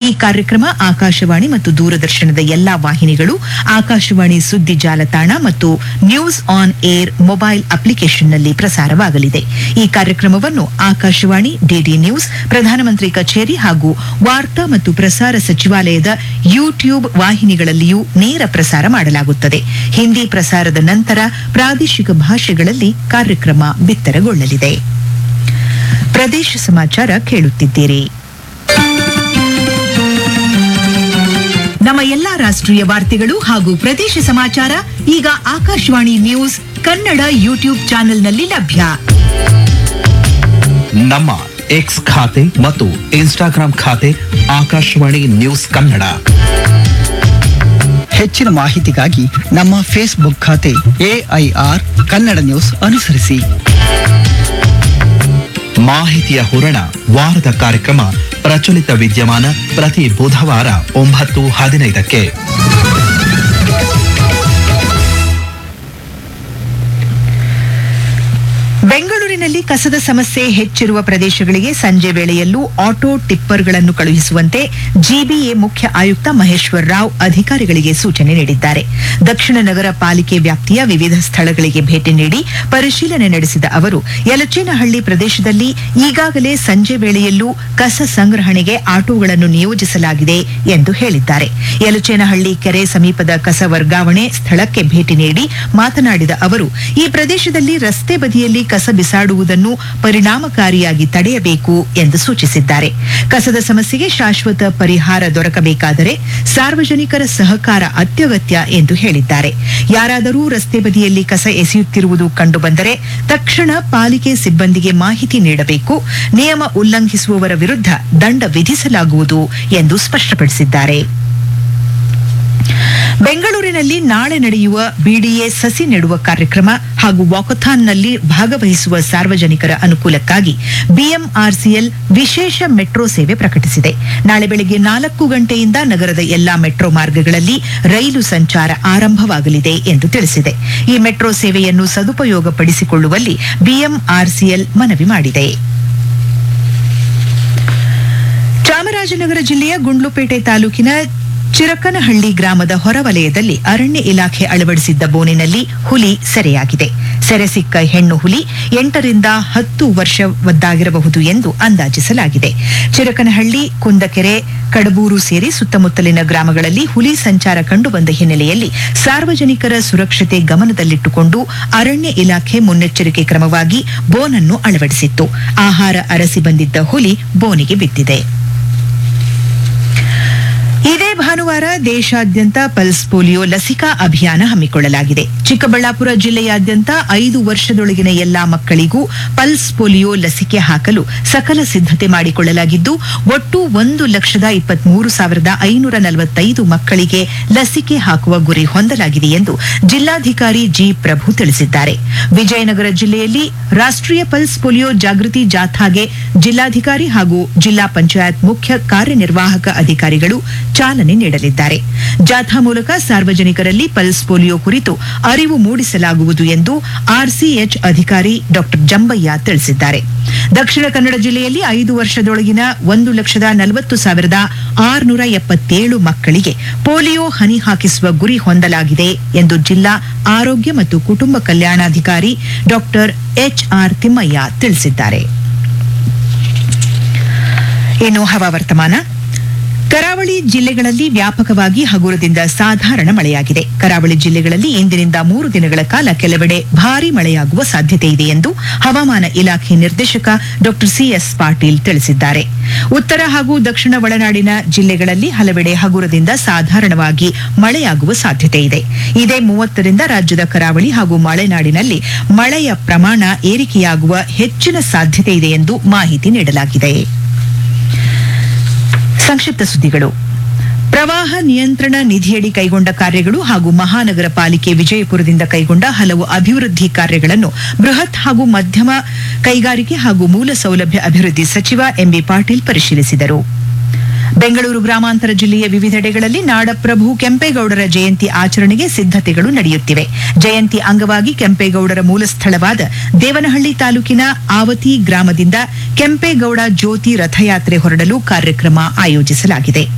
ಈ ಕಾರ್ಯಕ್ರಮ ಆಕಾಶವಾಣಿ ಮತ್ತು ದೂರದರ್ಶನದ ಎಲ್ಲಾ ವಾಹಿನಿಗಳು ಆಕಾಶವಾಣಿ ಸುದ್ದಿ ಜಾಲತಾಣ ಮತ್ತು ನ್ಯೂಸ್ ಆನ್ ಏರ್ ಮೊಬೈಲ್ ಅಪ್ಲಿಕೇಶನ್ನಲ್ಲಿ ಪ್ರಸಾರವಾಗಲಿದೆ ಈ ಕಾರ್ಯಕ್ರಮವನ್ನು ಆಕಾಶವಾಣಿ ಡಿಡಿ ನ್ಯೂಸ್ ಪ್ರಧಾನಮಂತ್ರಿ ಕಚೇರಿ ಹಾಗೂ ವಾರ್ತಾ ಮತ್ತು ಪ್ರಸಾರ ಸಚಿವಾಲಯದ ಯೂಟ್ಯೂಬ್ ವಾಹಿನಿಗಳಲ್ಲಿಯೂ ನೇರ ಪ್ರಸಾರ ಮಾಡಲಾಗುತ್ತದೆ ಹಿಂದಿ ಪ್ರಸಾರದ ನಂತರ ಪ್ರಾದೇಶಿಕ ಭಾಷೆಗಳಲ್ಲಿ ಕಾರ್ಯಕ್ರಮ ಬಿತ್ತರಗೊಳ್ಳಲಿದೆ ಪ್ರದೇಶ ಸಮಾಚಾರ ಕೇಳುತ್ತಿದ್ದೀರಿ ನಮ್ಮ ಎಲ್ಲಾ ರಾಷ್ಟ್ರೀಯ ವಾರ್ತೆಗಳು ಹಾಗೂ ಪ್ರದೇಶ ಸಮಾಚಾರ ಈಗ ಆಕಾಶವಾಣಿ ನ್ಯೂಸ್ ಕನ್ನಡ ಯೂಟ್ಯೂಬ್ ಚಾನೆಲ್ನಲ್ಲಿ ಲಭ್ಯ ನಮ್ಮ ಎಕ್ಸ್ ಖಾತೆ ಮತ್ತು ಇನ್ಸ್ಟಾಗ್ರಾಂ ಖಾತೆ ಆಕಾಶವಾಣಿ ನ್ಯೂಸ್ ಕನ್ನಡ ಹೆಚ್ಚಿನ ಮಾಹಿತಿಗಾಗಿ ನಮ್ಮ ಫೇಸ್ಬುಕ್ ಖಾತೆ ಎಐಆರ್ ಕನ್ನಡ ನ್ಯೂಸ್ ಅನುಸರಿಸಿ ಮಾಹಿತಿಯ ಹೂರಣ ವಾರದ ಕಾರ್ಯಕ್ರಮ ಪ್ರಚಲಿತ ವಿದ್ಯಮಾನ ಪ್ರತಿ ಬುಧವಾರ ಒಂಬತ್ತು ಹದಿನೈದಕ್ಕೆ ಬೆಂಗಳೂರಿನಲ್ಲಿ ಕಸದ ಸಮಸ್ಯೆ ಹೆಚ್ಚಿರುವ ಪ್ರದೇಶಗಳಿಗೆ ಸಂಜೆ ವೇಳೆಯಲ್ಲೂ ಆಟೋ ಟಿಪ್ಪರ್ಗಳನ್ನು ಕಳುಹಿಸುವಂತೆ ಜಿಬಿಎ ಮುಖ್ಯ ಆಯುಕ್ತ ಮಹೇಶ್ವರ್ ರಾವ್ ಅಧಿಕಾರಿಗಳಿಗೆ ಸೂಚನೆ ನೀಡಿದ್ದಾರೆ ದಕ್ಷಿಣ ನಗರ ಪಾಲಿಕೆ ವ್ಯಾಪ್ತಿಯ ವಿವಿಧ ಸ್ಥಳಗಳಿಗೆ ಭೇಟಿ ನೀಡಿ ಪರಿಶೀಲನೆ ನಡೆಸಿದ ಅವರು ಯಲಚೇನಹಳ್ಳಿ ಪ್ರದೇಶದಲ್ಲಿ ಈಗಾಗಲೇ ಸಂಜೆ ವೇಳೆಯಲ್ಲೂ ಕಸ ಸಂಗ್ರಹಣೆಗೆ ಆಟೋಗಳನ್ನು ನಿಯೋಜಿಸಲಾಗಿದೆ ಎಂದು ಹೇಳಿದ್ದಾರೆ ಯಲಚೇನಹಳ್ಳಿ ಕೆರೆ ಸಮೀಪದ ಕಸ ವರ್ಗಾವಣೆ ಸ್ಥಳಕ್ಕೆ ಭೇಟಿ ನೀಡಿ ಮಾತನಾಡಿದ ಅವರು ಈ ಪ್ರದೇಶದಲ್ಲಿ ರಸ್ತೆ ಬದಿಯಲ್ಲಿ ಕಸ ಬಿಸಾಡುವುದನ್ನು ಪರಿಣಾಮಕಾರಿಯಾಗಿ ತಡೆಯಬೇಕು ಎಂದು ಸೂಚಿಸಿದ್ದಾರೆ ಕಸದ ಸಮಸ್ಯೆಗೆ ಶಾಶ್ವತ ಪರಿಹಾರ ದೊರಕಬೇಕಾದರೆ ಸಾರ್ವಜನಿಕರ ಸಹಕಾರ ಅತ್ಯಗತ್ಯ ಎಂದು ಹೇಳಿದ್ದಾರೆ ಯಾರಾದರೂ ರಸ್ತೆ ಬದಿಯಲ್ಲಿ ಕಸ ಎಸೆಯುತ್ತಿರುವುದು ಕಂಡುಬಂದರೆ ತಕ್ಷಣ ಪಾಲಿಕೆ ಸಿಬ್ಬಂದಿಗೆ ಮಾಹಿತಿ ನೀಡಬೇಕು ನಿಯಮ ಉಲ್ಲಂಘಿಸುವವರ ವಿರುದ್ಧ ದಂಡ ವಿಧಿಸಲಾಗುವುದು ಎಂದು ಸ್ಪಷ್ಟಪಡಿಸಿದ್ದಾರೆ ಬೆಂಗಳೂರಿನಲ್ಲಿ ನಾಳೆ ನಡೆಯುವ ಬಿಡಿಎ ಸಸಿ ನೆಡುವ ಕಾರ್ಯಕ್ರಮ ಹಾಗೂ ವಾಕಥಾನ್ನಲ್ಲಿ ಭಾಗವಹಿಸುವ ಸಾರ್ವಜನಿಕರ ಅನುಕೂಲಕ್ಕಾಗಿ ಬಿಎಂಆರ್ಸಿಎಲ್ ವಿಶೇಷ ಮೆಟ್ರೋ ಸೇವೆ ಪ್ರಕಟಿಸಿದೆ ನಾಳೆ ಬೆಳಗ್ಗೆ ನಾಲ್ಕು ಗಂಟೆಯಿಂದ ನಗರದ ಎಲ್ಲಾ ಮೆಟ್ರೋ ಮಾರ್ಗಗಳಲ್ಲಿ ರೈಲು ಸಂಚಾರ ಆರಂಭವಾಗಲಿದೆ ಎಂದು ತಿಳಿಸಿದೆ ಈ ಮೆಟ್ರೋ ಸೇವೆಯನ್ನು ಸದುಪಯೋಗಪಡಿಸಿಕೊಳ್ಳುವಲ್ಲಿ ಬಿಎಂಆರ್ಸಿಎಲ್ ಮನವಿ ಮಾಡಿದೆ ಚಾಮರಾಜನಗರ ಜಿಲ್ಲೆಯ ಗುಂಡ್ಲುಪೇಟೆ ತಾಲೂಕಿನ ಚಿರಕನಹಳ್ಳಿ ಗ್ರಾಮದ ಹೊರವಲಯದಲ್ಲಿ ಅರಣ್ಯ ಇಲಾಖೆ ಅಳವಡಿಸಿದ್ದ ಬೋನಿನಲ್ಲಿ ಹುಲಿ ಸೆರೆಯಾಗಿದೆ ಸೆರೆ ಸಿಕ್ಕ ಹೆಣ್ಣು ಹುಲಿ ಎಂಟರಿಂದ ಹತ್ತು ವರ್ಷವದ್ದಾಗಿರಬಹುದು ಎಂದು ಅಂದಾಜಿಸಲಾಗಿದೆ ಚಿರಕನಹಳ್ಳಿ ಕುಂದಕೆರೆ ಕಡಬೂರು ಸೇರಿ ಸುತ್ತಮುತ್ತಲಿನ ಗ್ರಾಮಗಳಲ್ಲಿ ಹುಲಿ ಸಂಚಾರ ಕಂಡುಬಂದ ಹಿನ್ನೆಲೆಯಲ್ಲಿ ಸಾರ್ವಜನಿಕರ ಸುರಕ್ಷತೆ ಗಮನದಲ್ಲಿಟ್ಟುಕೊಂಡು ಅರಣ್ಯ ಇಲಾಖೆ ಮುನ್ನೆಚ್ಚರಿಕೆ ಕ್ರಮವಾಗಿ ಬೋನನ್ನು ಅಳವಡಿಸಿತ್ತು ಆಹಾರ ಅರಸಿ ಬಂದಿದ್ದ ಹುಲಿ ಬೋನಿಗೆ ಬಿದ್ದಿದೆ ಇದೇ ಭಾನುವಾರ ದೇಶಾದ್ಯಂತ ಪಲ್ಸ್ ಪೋಲಿಯೋ ಲಸಿಕಾ ಅಭಿಯಾನ ಹಮ್ಮಿಕೊಳ್ಳಲಾಗಿದೆ ಚಿಕ್ಕಬಳ್ಳಾಪುರ ಜಿಲ್ಲೆಯಾದ್ಯಂತ ಐದು ವರ್ಷದೊಳಗಿನ ಎಲ್ಲಾ ಮಕ್ಕಳಿಗೂ ಪಲ್ಸ್ ಪೋಲಿಯೋ ಲಸಿಕೆ ಹಾಕಲು ಸಕಲ ಸಿದ್ಧತೆ ಮಾಡಿಕೊಳ್ಳಲಾಗಿದ್ದು ಒಟ್ಟು ಒಂದು ಲಕ್ಷದ ಇಪ್ಪತ್ಮೂರು ಸಾವಿರದ ಐನೂರ ನಲವತ್ತೈದು ಮಕ್ಕಳಿಗೆ ಲಸಿಕೆ ಹಾಕುವ ಗುರಿ ಹೊಂದಲಾಗಿದೆ ಎಂದು ಜಿಲ್ಲಾಧಿಕಾರಿ ಜಿ ಪ್ರಭು ತಿಳಿಸಿದ್ದಾರೆ ವಿಜಯನಗರ ಜಿಲ್ಲೆಯಲ್ಲಿ ರಾಷ್ಟ್ರೀಯ ಪಲ್ಸ್ ಪೋಲಿಯೋ ಜಾಗೃತಿ ಜಾಥಾಗೆ ಜಿಲ್ಲಾಧಿಕಾರಿ ಹಾಗೂ ಜಿಲ್ಲಾ ಪಂಚಾಯತ್ ಮುಖ್ಯ ಕಾರ್ಯನಿರ್ವಾಹಕ ಅಧಿಕಾರಿಗಳು ಚಾಲನೆ ನೀಡಲಿದ್ದಾರೆ ಜಾಥಾ ಮೂಲಕ ಸಾರ್ವಜನಿಕರಲ್ಲಿ ಪಲ್ಸ್ ಪೋಲಿಯೋ ಕುರಿತು ಅರಿವು ಮೂಡಿಸಲಾಗುವುದು ಎಂದು ಆರ್ಸಿಎಚ್ ಅಧಿಕಾರಿ ಡಾ ಜಂಬಯ್ಯ ತಿಳಿಸಿದ್ದಾರೆ ದಕ್ಷಿಣ ಕನ್ನಡ ಜಿಲ್ಲೆಯಲ್ಲಿ ಐದು ವರ್ಷದೊಳಗಿನ ಒಂದು ಲಕ್ಷದ ನಲವತ್ತು ಸಾವಿರದ ಆರುನೂರ ಎಪ್ಪತ್ತೇಳು ಮಕ್ಕಳಿಗೆ ಪೋಲಿಯೋ ಹನಿ ಹಾಕಿಸುವ ಗುರಿ ಹೊಂದಲಾಗಿದೆ ಎಂದು ಜಿಲ್ಲಾ ಆರೋಗ್ಯ ಮತ್ತು ಕುಟುಂಬ ಕಲ್ಯಾಣಾಧಿಕಾರಿ ಡಾ ಎಚ್ಆರ್ ತಿಮ್ಮಯ್ಯ ತಿಳಿಸಿದ್ದಾರೆ ಇನ್ನು ಹವಾವರ್ತಮಾನ ಕರಾವಳಿ ಜಿಲ್ಲೆಗಳಲ್ಲಿ ವ್ಯಾಪಕವಾಗಿ ಹಗುರದಿಂದ ಸಾಧಾರಣ ಮಳೆಯಾಗಿದೆ ಕರಾವಳಿ ಜಿಲ್ಲೆಗಳಲ್ಲಿ ಇಂದಿನಿಂದ ಮೂರು ದಿನಗಳ ಕಾಲ ಕೆಲವೆಡೆ ಭಾರೀ ಮಳೆಯಾಗುವ ಸಾಧ್ಯತೆ ಇದೆ ಎಂದು ಹವಾಮಾನ ಇಲಾಖೆ ನಿರ್ದೇಶಕ ಡಾ ಸಿಎಸ್ ಪಾಟೀಲ್ ತಿಳಿಸಿದ್ದಾರೆ ಉತ್ತರ ಹಾಗೂ ದಕ್ಷಿಣ ಒಳನಾಡಿನ ಜಿಲ್ಲೆಗಳಲ್ಲಿ ಹಲವೆಡೆ ಹಗುರದಿಂದ ಸಾಧಾರಣವಾಗಿ ಮಳೆಯಾಗುವ ಸಾಧ್ಯತೆ ಇದೆ ಇದೇ ಮೂವತ್ತರಿಂದ ರಾಜ್ಯದ ಕರಾವಳಿ ಹಾಗೂ ಮಲೆನಾಡಿನಲ್ಲಿ ಮಳೆಯ ಪ್ರಮಾಣ ಏರಿಕೆಯಾಗುವ ಹೆಚ್ಚಿನ ಸಾಧ್ಯತೆ ಇದೆ ಎಂದು ಮಾಹಿತಿ ನೀಡಲಾಗಿದೆ ಸಂಕ್ಷಿಪ್ತ ಸುದ್ದಿಗಳು ಪ್ರವಾಹ ನಿಯಂತ್ರಣ ನಿಧಿಯಡಿ ಕೈಗೊಂಡ ಕಾರ್ಯಗಳು ಹಾಗೂ ಮಹಾನಗರ ಪಾಲಿಕೆ ವಿಜಯಪುರದಿಂದ ಕೈಗೊಂಡ ಹಲವು ಅಭಿವೃದ್ಧಿ ಕಾರ್ಯಗಳನ್ನು ಬೃಹತ್ ಹಾಗೂ ಮಧ್ಯಮ ಕೈಗಾರಿಕೆ ಹಾಗೂ ಮೂಲ ಸೌಲಭ್ಯ ಅಭಿವೃದ್ಧಿ ಸಚಿವ ಎಂಬಿ ಪಾಟೀಲ್ ಪರಿಶೀಲಿಸಿದರು ಬೆಂಗಳೂರು ಗ್ರಾಮಾಂತರ ಜಿಲ್ಲೆಯ ವಿವಿಧೆಡೆಗಳಲ್ಲಿ ನಾಡಪ್ರಭು ಕೆಂಪೇಗೌಡರ ಜಯಂತಿ ಆಚರಣೆಗೆ ಸಿದ್ಧತೆಗಳು ನಡೆಯುತ್ತಿವೆ ಜಯಂತಿ ಅಂಗವಾಗಿ ಕೆಂಪೇಗೌಡರ ಮೂಲ ಸ್ಥಳವಾದ ದೇವನಹಳ್ಳಿ ತಾಲೂಕಿನ ಆವತಿ ಗ್ರಾಮದಿಂದ ಕೆಂಪೇಗೌಡ ಜ್ಯೋತಿ ರಥಯಾತ್ರೆ ಹೊರಡಲು ಕಾರ್ಯಕ್ರಮ ಆಯೋಜಿಸಲಾಗಿದೆ